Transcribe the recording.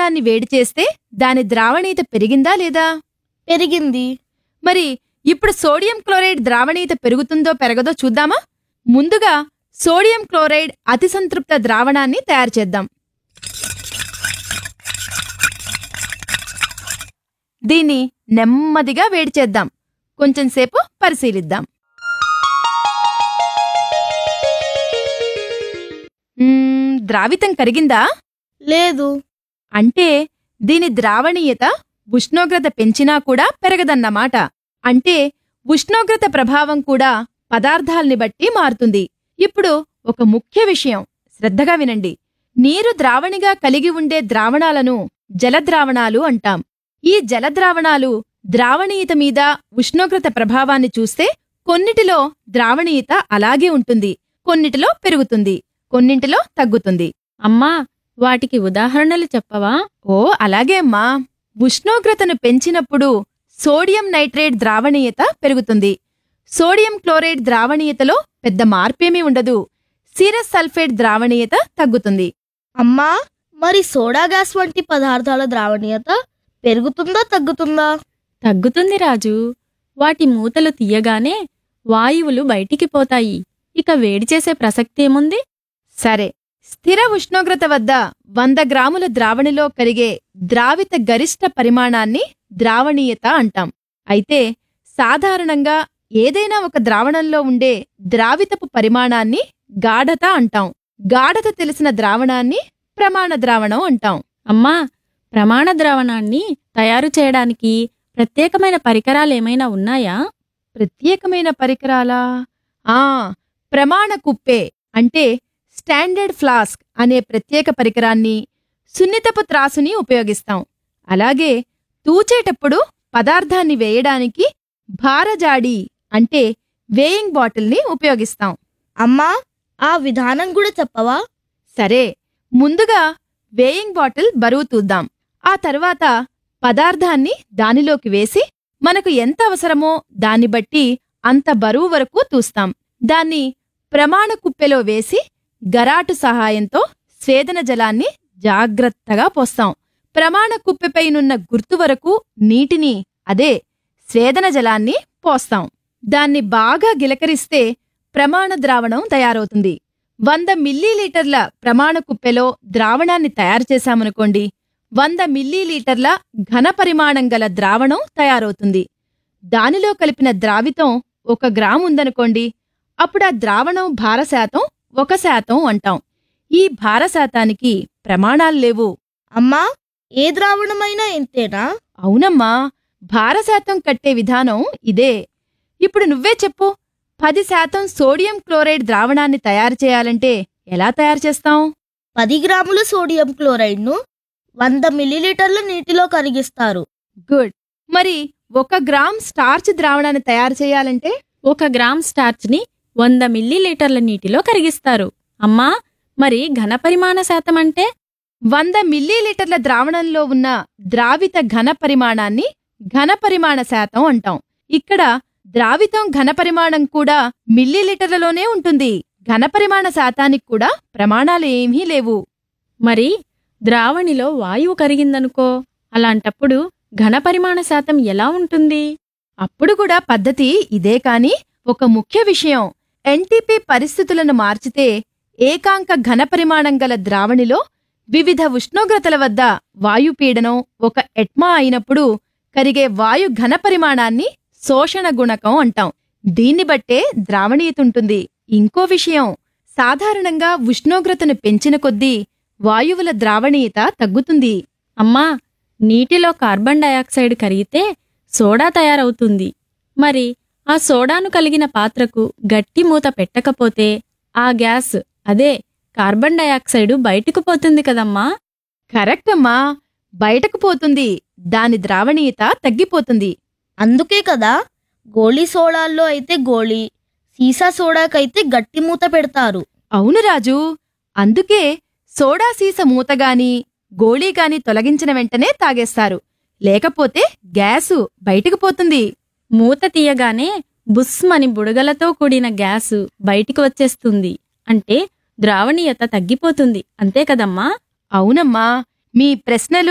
ద్రావణాన్ని వేడి చేస్తే దాని ద్రావణీయత పెరిగిందా లేదా పెరిగింది మరి ఇప్పుడు సోడియం క్లోరైడ్ ద్రావణీయత పెరుగుతుందో పెరగదో చూద్దామా ముందుగా సోడియం క్లోరైడ్ అతి సంతృప్త ద్రావణాన్ని తయారు చేద్దాం దీన్ని నెమ్మదిగా వేడి చేద్దాం కొంచెంసేపు పరిశీలిద్దాం మ్మ్, ద్రావితం కరిగిందా లేదు అంటే దీని ద్రావణీయత ఉష్ణోగ్రత పెంచినా కూడా పెరగదన్నమాట అంటే ఉష్ణోగ్రత ప్రభావం కూడా పదార్థాల్ని బట్టి మారుతుంది ఇప్పుడు ఒక ముఖ్య విషయం శ్రద్ధగా వినండి నీరు ద్రావణిగా కలిగి ఉండే ద్రావణాలను జలద్రావణాలు అంటాం ఈ జలద్రావణాలు ద్రావణీయత మీద ఉష్ణోగ్రత ప్రభావాన్ని చూస్తే కొన్నిటిలో ద్రావణీయత అలాగే ఉంటుంది కొన్నిటిలో పెరుగుతుంది కొన్నింటిలో తగ్గుతుంది అమ్మా వాటికి ఉదాహరణలు చెప్పవా ఓ అలాగే అమ్మా ఉష్ణోగ్రతను పెంచినప్పుడు సోడియం నైట్రేట్ ద్రావణీయత పెరుగుతుంది సోడియం క్లోరైడ్ ద్రావణీయతలో పెద్ద మార్పేమీ ఉండదు సీరస్ సల్ఫేట్ ద్రావణీయత తగ్గుతుంది అమ్మా మరి సోడా గ్యాస్ వంటి పదార్థాల ద్రావణీయత పెరుగుతుందా తగ్గుతుందా తగ్గుతుంది రాజు వాటి మూతలు తీయగానే వాయువులు బయటికి పోతాయి ఇక వేడి చేసే ప్రసక్తేముంది సరే స్థిర ఉష్ణోగ్రత వద్ద వంద గ్రాముల ద్రావణిలో కరిగే ద్రావిత గరిష్ట పరిమాణాన్ని ద్రావణీయత అంటాం అయితే సాధారణంగా ఏదైనా ఒక ద్రావణంలో ఉండే ద్రావితపు పరిమాణాన్ని గాఢత అంటాం గాఢత తెలిసిన ద్రావణాన్ని ప్రమాణ ద్రావణం అంటాం అమ్మా ప్రమాణ ద్రావణాన్ని తయారు చేయడానికి ప్రత్యేకమైన పరికరాలేమైనా ఉన్నాయా ప్రత్యేకమైన పరికరాలా ఆ ప్రమాణ కుప్పే అంటే స్టాండర్డ్ ఫ్లాస్క్ అనే ప్రత్యేక పరికరాన్ని సున్నితపు త్రాసుని ఉపయోగిస్తాం అలాగే తూచేటప్పుడు పదార్థాన్ని వేయడానికి భారజాడి అంటే వేయింగ్ బాటిల్ని ఉపయోగిస్తాం అమ్మా ఆ విధానం కూడా చెప్పవా సరే ముందుగా వేయింగ్ బాటిల్ బరువు తూద్దాం ఆ తర్వాత పదార్థాన్ని దానిలోకి వేసి మనకు ఎంత అవసరమో దాన్ని బట్టి అంత బరువు వరకు తూస్తాం దాన్ని ప్రమాణ కుప్పెలో వేసి గరాటు సహాయంతో స్వేదన జలాన్ని జాగ్రత్తగా పోస్తాం ప్రమాణ కుప్పెపైనున్న గుర్తు వరకు నీటిని అదే స్వేదన జలాన్ని పోస్తాం దాన్ని బాగా గిలకరిస్తే ప్రమాణ ద్రావణం తయారవుతుంది వంద మిల్లీలీటర్ల ప్రమాణ కుప్పెలో ద్రావణాన్ని తయారు చేశామనుకోండి వంద మిల్లీలీటర్ల ఘన పరిమాణం గల ద్రావణం తయారవుతుంది దానిలో కలిపిన ద్రావితం ఒక గ్రాము ఉందనుకోండి అప్పుడు ఆ ద్రావణం భారశాతం ఒక శాతం అంటాం ఈ భారశాతానికి ప్రమాణాలు లేవు అమ్మా ఏ ద్రావణమైనా ఇంతేనా అవునమ్మా భారశాతం కట్టే విధానం ఇదే ఇప్పుడు నువ్వే చెప్పు పది శాతం సోడియం క్లోరైడ్ ద్రావణాన్ని తయారు చేయాలంటే ఎలా తయారు చేస్తాం పది గ్రాముల సోడియం క్లోరైడ్ను వంద మిల్లీలీటర్ల నీటిలో కరిగిస్తారు గుడ్ మరి ఒక గ్రామ్ స్టార్చ్ ద్రావణాన్ని తయారు చేయాలంటే ఒక గ్రామ్ స్టార్చ్ని వంద మిల్లీలీటర్ల నీటిలో కరిగిస్తారు అమ్మా మరి ఘన పరిమాణ శాతం అంటే వంద మిల్లీలీటర్ల ద్రావణంలో ఉన్న ద్రావిత ఘన పరిమాణాన్ని ఘన పరిమాణ శాతం అంటాం ఇక్కడ ద్రావితం ఘన పరిమాణం కూడా మిల్లీలీటర్లలోనే ఉంటుంది ఘన పరిమాణ శాతానికి కూడా ప్రమాణాలు ఏమీ లేవు మరి ద్రావణిలో వాయువు కరిగిందనుకో అలాంటప్పుడు ఘన పరిమాణ శాతం ఎలా ఉంటుంది అప్పుడు కూడా పద్ధతి ఇదే కాని ఒక ముఖ్య విషయం ఎన్టీపీ పరిస్థితులను మార్చితే ఏకాంక ఘన పరిమాణం గల ద్రావణిలో వివిధ ఉష్ణోగ్రతల వద్ద వాయుపీడనం ఒక ఎట్మా అయినప్పుడు కరిగే వాయు ఘన పరిమాణాన్ని శోషణ గుణకం అంటాం దీన్ని బట్టే ద్రావణీయతుంటుంది ఇంకో విషయం సాధారణంగా ఉష్ణోగ్రతను పెంచిన కొద్దీ వాయువుల ద్రావణీయత తగ్గుతుంది అమ్మా నీటిలో కార్బన్ డయాక్సైడ్ కరిగితే సోడా తయారవుతుంది మరి ఆ సోడాను కలిగిన పాత్రకు గట్టి మూత పెట్టకపోతే ఆ గ్యాస్ అదే కార్బన్ డయాక్సైడ్ బయటకు పోతుంది కదమ్మా కరెక్ట్ అమ్మా బయటకు పోతుంది దాని ద్రావణీయత తగ్గిపోతుంది అందుకే కదా గోళీ సోడాల్లో అయితే గోళీ సీసా సోడాకైతే గట్టి మూత పెడతారు అవును రాజు అందుకే సోడా సీస మూతగాని గోళీగాని తొలగించిన వెంటనే తాగేస్తారు లేకపోతే గ్యాసు బయటకు పోతుంది మూత తీయగానే బుస్మని బుడగలతో కూడిన గ్యాస్ బయటికి వచ్చేస్తుంది అంటే ద్రావణీయత తగ్గిపోతుంది అంతే కదమ్మా అవునమ్మా మీ ప్రశ్నలు